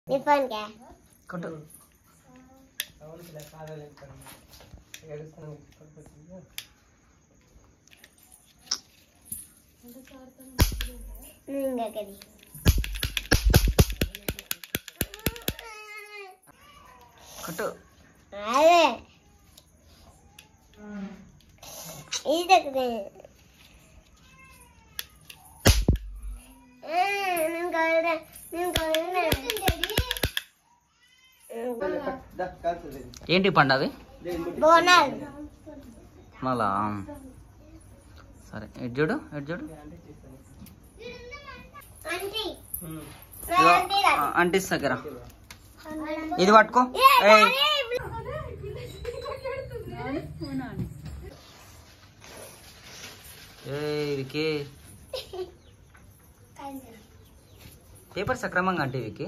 నీ ఫోన్ కే కొట్టు అవును ఇలా కాదలేదు ఏడుస్తున్నాను పడుకోవచ్చు. ఇంకొకటి కొట్టు అదే ఇది తగ్గుతుంది నేను కాదు నేను దా, కాలుతుంది. ఏంటి పండు అవి దేని ముట్టి? బోనాలు మళ్ళా సరే ఎటు చూడు ఎటు చూడు ఆంటీ ఉమ్. ఇదిగో, ఆంటీ రా. ఆ, అంటిస్తా దగ్గర ఇది పట్టుకో ఏయ్ ఏయ్ వికి పేపర్ సక్రమంగా అంటే వికి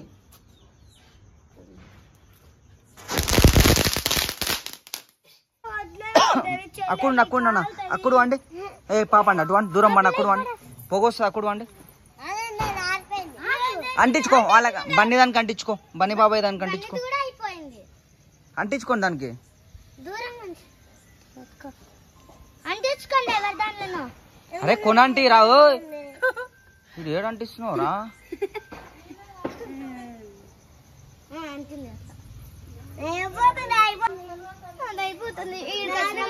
అప్పుడు అప్పుడు అన్న అప్పుడు వండి ఏ పాప అండి అటు వండి దూరం పండి అప్పుడు వండి పొగొస్తా అప్పుడు వండి అదే నేను ఆరిపోయింది. అంటించుకో వాళ్ళ బన్నీ దానికి అంటించుకో బన్నీ బాబాయ్ దానికి అంటించుకో ఇది కూడా అయిపోయింది అంటించుకోండి దానికి దూరం నుంచి పట్టుకో. అంటించుకోండి ఎవరి దాంట్లోనో అరే కొనంటి రావు ఇది ఏడు అంటిస్తున్నావు రా ఆ, అంటుంది అక్క. అయిపోతుంది అయిపోతుంది అది అయిపోతుంది ఈడ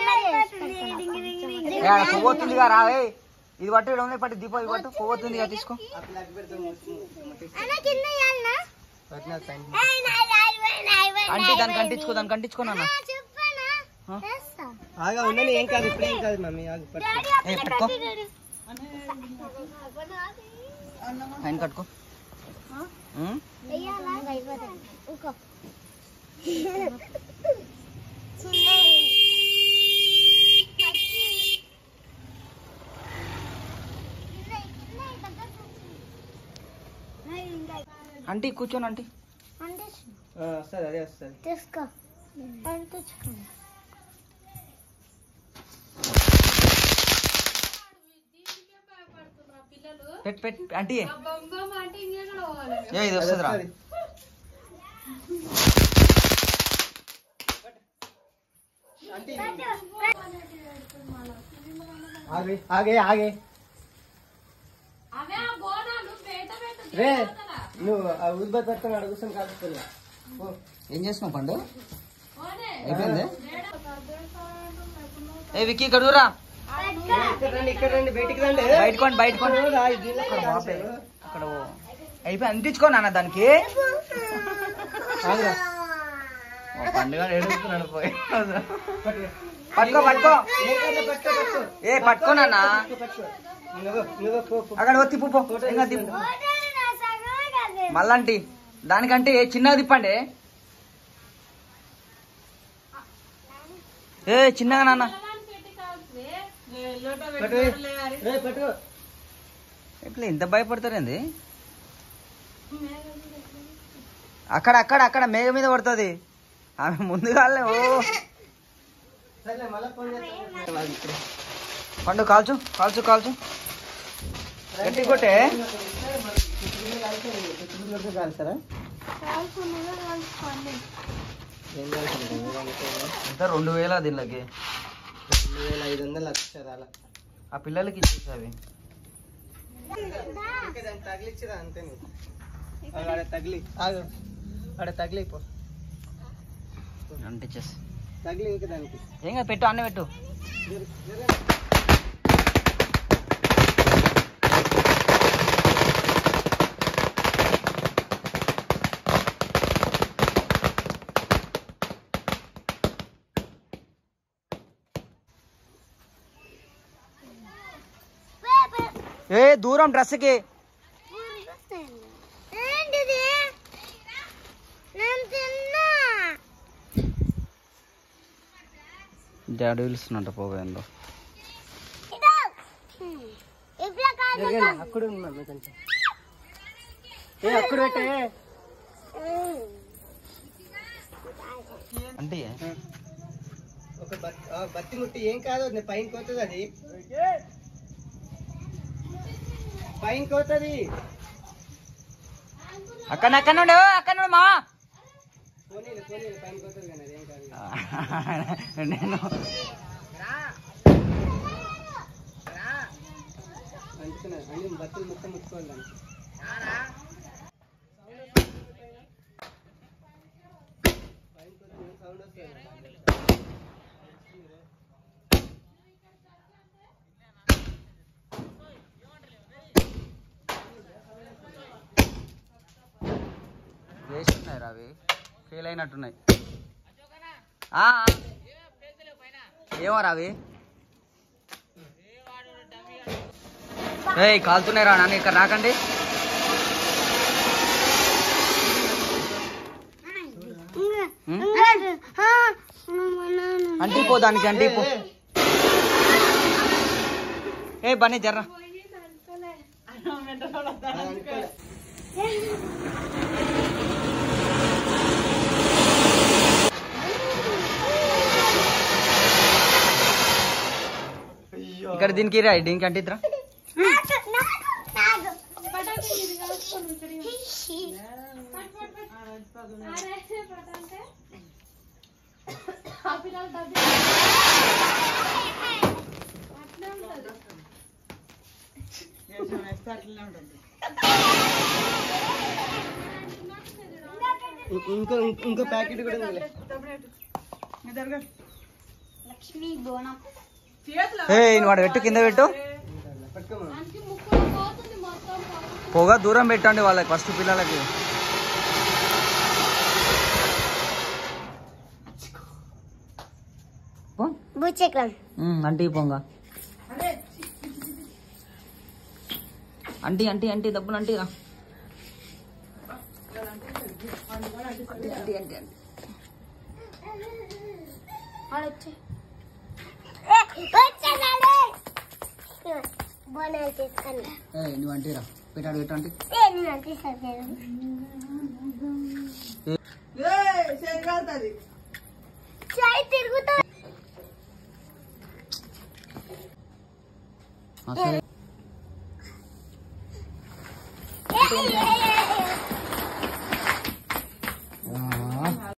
పోతుందిగా రావే ఇది పట్టు ఇక్కడ ఉన్నాయి పట్టు దీపావళి పట్టు పోతుందిగా తీసుకో ఆ ప్లగ్ పెడితే ముట్టి- ముట్టి- అన్న కింద ఇయ్యాలనా? పట్టినా పైన. ఏయ్, నాది అయిపోయింది, అయిపోయింది, అంటే దానికి అయిపోయింది. అంటించుకో దానికి అంటించుకో నాన్న ఆ, చెప్పనా? ఆ? చేస్తా. ఆగా ఉండని ఏం కాదు ఇప్పుడు ఏం కాదు మమ్మీ ఆగు పట్టు. డాడీ, ఏ అక్కడ పట్టుకో కట్టి డాడీ. ఆయన కట్టుకో ఉం? వెయ్యాలా? అయిపోతుంది. ఊకో. అంటే కూర్చోని అంటే ఆ, వస్తుంది అదే వస్తుంది తీసుకో అంటించుకో పెట్ పెట్ అంటే ఏ ఇది వస్తుంది రా ఆగే ఆగే ఆగే రే నువ్వు ఆ ఉద్బత్ పట్టుకొని అడుగుతాను కాదుతున్నా ఏం చేస్తున్నావు పండు అయిపోయింది ఏ విక్కీ ఇక్కడ రా ఇక్కడ రండి ఇక్కడ రండి బయటికి రండి బయటకోండి బయటకోండి రా, ఇది ఇలా అక్కడ బాపే. అక్కడ ఓ. అయిపోయి అంటించుకో నాన్న దానికి ఆగురా. ఓ పండుగ ఏడుస్తున్నాడు పోయి పట్టుకో. పట్టుకో పట్టుకో ఏం కాదులే, పట్టుకో, పట్టుకో. ఏ పట్టుకో నాన్న పట్టుకో, పట్టుకో. నువ్వు నువ్వు పో, పో. అక్కడ ఓ తిప్పు పో ఇంకా తిప్పు మళ్ళంటి దానికంటే ఏ చిన్నగా తిప్పండి ఏ చిన్నగా నాన్న పట్టుకో. రే, పట్టుకో. ఇట్లా ఇంత భయపడతారేంది అక్కడ అక్కడ అక్కడ మేఘ మీద పడుతుంది ఆమె ముందుగానే ఓ సర్లే, మళ్ళా ఫోన్ చేస్తాను. వాళ్ళు ఇప్పుడే. పండు కాల్చు కాల్చు కాల్చు గట్టి కొట్టే చుట్టుముట్టు వరకు కాలుస్తారా? ఏం కాలుస్తారు? ఏం కాలుస్తారు? ఎంత రెండు వేల దీనికి రెండు వేల ఐదు వందలు లక్ష అలా ఆ పిల్లలకి ఇచ్చేసి అవి ఇంకా దాన్ని తగిలిచ్చిరా అంతే నువ్వు. ఆగు, ఆడ తగిలి ఆగు ఆడ తగిలిపో అంటించేసి తగిలి ఇంకా దానికి ఏం కాదు పెట్టు అన్నీ పెట్టు జరు, జరు. ఏ దూరం డ్రెస్కి ఏంటిది నేను తిన్నా డాడీ పిలుస్తున్నట్ట పోవేందో ఇప్పుడు కాదు జరగండి, అక్కడ ఉంది మమ్మీ కొంచెం ఏ అక్కడ పెట్టే అంటే ఒక బత్- ఆ బత్తి ముట్టి ఏం కాదు అది పైన కోతుంది అది పైన కోతుంది అక్కడ అక్కడ నుండి అక్కడ నుండి మా పోనీలే పోనీలే పైన పోతుంది కానీ అదేం కాదు నేను అంటున్నా అన్ని బతులు మొత్తం ముట్టుకోవాలి దాన్ని. పైన కొంచెం సౌండ్ వస్తుంది వేస్తున్నాయి రా అవి ఫెయిల్ అయినట్టున్నాయి ఆ, ఆ. ఏమో రా అవి ఏయ్ కాలుతున్నాయి రా నాన్న ఇక్కడ రాకండి ఉం? అంటిపో దానికి అంటిపో ఏ బన్నీ జర్రా అది అనుకోలే. ఇక్కడ దీనికి రా దీనికి అంటిద్రా ఇం- ఇంకో ఇంకో ప్యాకెట్ కూడా ఉందిలే లక్ష్మీ బోనం ఏ వాడు పెట్టు కింద పెట్టు పట్టుకోమా పొగ దూరం పెట్టండి వాళ్ళకి ఫస్ట్ పిల్లలకి పో. భూచక్రం ఉమ్, అంటి పొంగ అంటి అంటి అంటి డబ్బులు అంటి రా అంటి అంటి అంటి అంటి బోనాలు తీసుకొని ఏ నువ్వు అంటిరా పెట్టాడు పెట్టు అంటి ఏ నేను అంటిస్తాను చాయ్ తిరుగుతా అసలు ఏ, ఏ,